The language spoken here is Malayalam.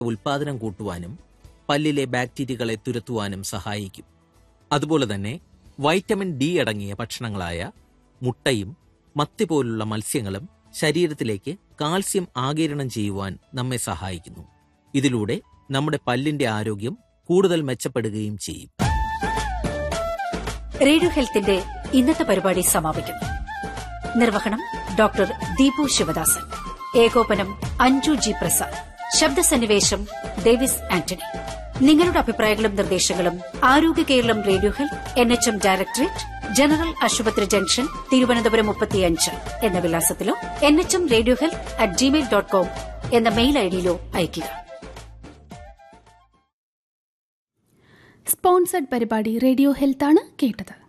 ഉൽപാദനം കൂട്ടുവാനും പല്ലിലെ ബാക്ടീരിയകളെ തുരത്തുവാനും സഹായിക്കും അതുപോലെ തന്നെ വൈറ്റമിൻ ഡി അടങ്ങിയ ഭക്ഷണങ്ങളായ മുട്ടയും മത്തി പോലുള്ള മത്സ്യങ്ങളും ശരീരത്തിലേക്ക് കാൽസ്യം ആകിരണം ചെയ്യുവാൻ നമ്മെ സഹായിക്കുന്നു ഇതിലൂടെ നമ്മുടെ പല്ലിന്റെ ആരോഗ്യം കൂടുതൽ മെച്ചപ്പെടുകയും ചെയ്യും റേഡിയോ ഹെൽത്തിന്റെ ഇന്നത്തെ പരിപാടി സമാപിക്കുന്നു നിർവഹണം ഡോക്ടർ ദീപു ശിവദാസൻ ഏകോപനം അഞ്ജു ജി പ്രസാദ് ശബ്ദസന്നിവേശം ഡേവിസ് ആന്റണി നിങ്ങളുടെ അഭിപ്രായങ്ങളും നിർദ്ദേശങ്ങളും ആരോഗ്യ Keralam radio health N H M directorate general ആശുപത്രി ജംഗ്ഷൻ തിരുവനന്തപുരം മുപ്പത്തിയഞ്ച് എന്ന വിലാസത്തിലോ N H M radio health at Gmail dot com എന്ന മെയിൽ ഐഡിയിലോ അയയ്ക്കുക സ്പോൺസർഡ് പരിപാടി റേഡിയോ ഹെൽത്താണ് കേട്ടത്